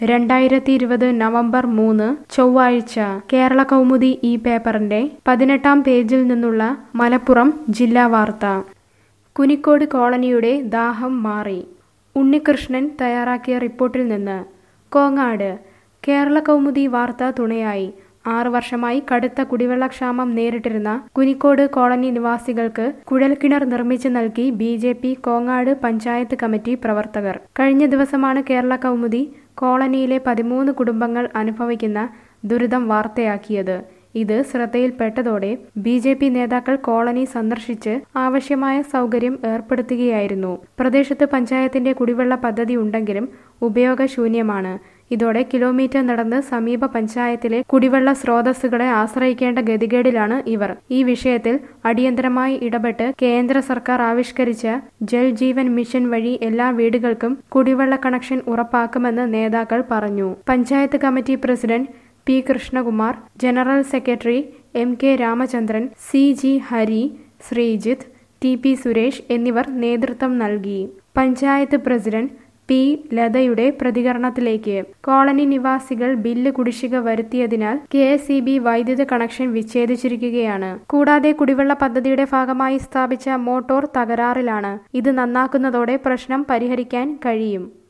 രണ്ടായിരത്തി ഇരുപത് നവംബർ മൂന്ന് ചൊവ്വാഴ്ച കേരള കൗമുദി ഈ പേപ്പറിന്റെ പതിനെട്ടാം പേജിൽ നിന്നുള്ള മലപ്പുറം ജില്ലാ വാർത്ത കുനിക്കോട് കോളനിയുടെ ദാഹം മാറി ഉണ്ണികൃഷ്ണൻ തയ്യാറാക്കിയ റിപ്പോർട്ടിൽ നിന്ന് കോങ്ങാട് കേരള കൗമുദി വാർത്ത തുണയായി ആറു വർഷമായി കടുത്ത കുടിവെള്ളക്ഷാമം നേരിട്ടിരുന്ന കുനിക്കോട് കോളനി നിവാസികൾക്ക് കുഴൽക്കിണർ നിർമ്മിച്ചു നൽകി B J P Kongad panchayat committee പ്രവർത്തകർ കഴിഞ്ഞ ദിവസമാണ് കേരള കൗമുദി കോളനിയിലെ പതിമൂന്ന് കുടുംബങ്ങൾ അനുഭവിക്കുന്ന ദുരിതം വാർത്തയാക്കിയത് ഇത് ശ്രദ്ധയിൽപ്പെട്ടതോടെ ബി ജെ പി നേതാക്കൾ കോളനി സന്ദർശിച്ച് ആവശ്യമായ സൗകര്യം ഏർപ്പെടുത്തുകയായിരുന്നു പ്രദേശത്ത് പഞ്ചായത്തിന്റെ കുടിവെള്ള പദ്ധതി ഉണ്ടെങ്കിലും ഉപയോഗശൂന്യമാണ് ഇതോടെ കിലോമീറ്റർ നടന്ന് സമീപ പഞ്ചായത്തിലെ കുടിവെള്ള സ്രോതസ്സുകളെ ആശ്രയിക്കേണ്ട ഗതികേടിലാണ് ഇവർ ഈ വിഷയത്തിൽ അടിയന്തരമായി ഇടപെട്ട് കേന്ദ്ര സർക്കാർ ആവിഷ്കരിച്ച ജൽ ജീവൻ മിഷൻ വഴി എല്ലാ വീടുകൾക്കും കുടിവെള്ള കണക്ഷൻ ഉറപ്പാക്കുമെന്ന് നേതാക്കൾ പറഞ്ഞു panchayat committee president P Krishnakumar general secretary M K Ramachandran C G Hari Sreejith T P Suresh എന്നിവർ നേതൃത്വം നൽകി പഞ്ചായത്ത് പ്രസിഡന്റ് പി ലതയുടെ പ്രതികരണത്തിലേക്ക് കോളനി നിവാസികൾ ബില്ല് കുടിശ്ശിക വരുത്തിയതിനാൽ കെ എസ് ഇ ബി വൈദ്യുത കണക്ഷൻ വിച്ഛേദിച്ചിരിക്കുകയാണ് കൂടാതെ കുടിവെള്ള പദ്ധതിയുടെ ഭാഗമായി സ്ഥാപിച്ച മോട്ടോർ തകരാറിലാണ് ഇത് നന്നാക്കുന്നതോടെ പ്രശ്നം പരിഹരിക്കാൻ കഴിയും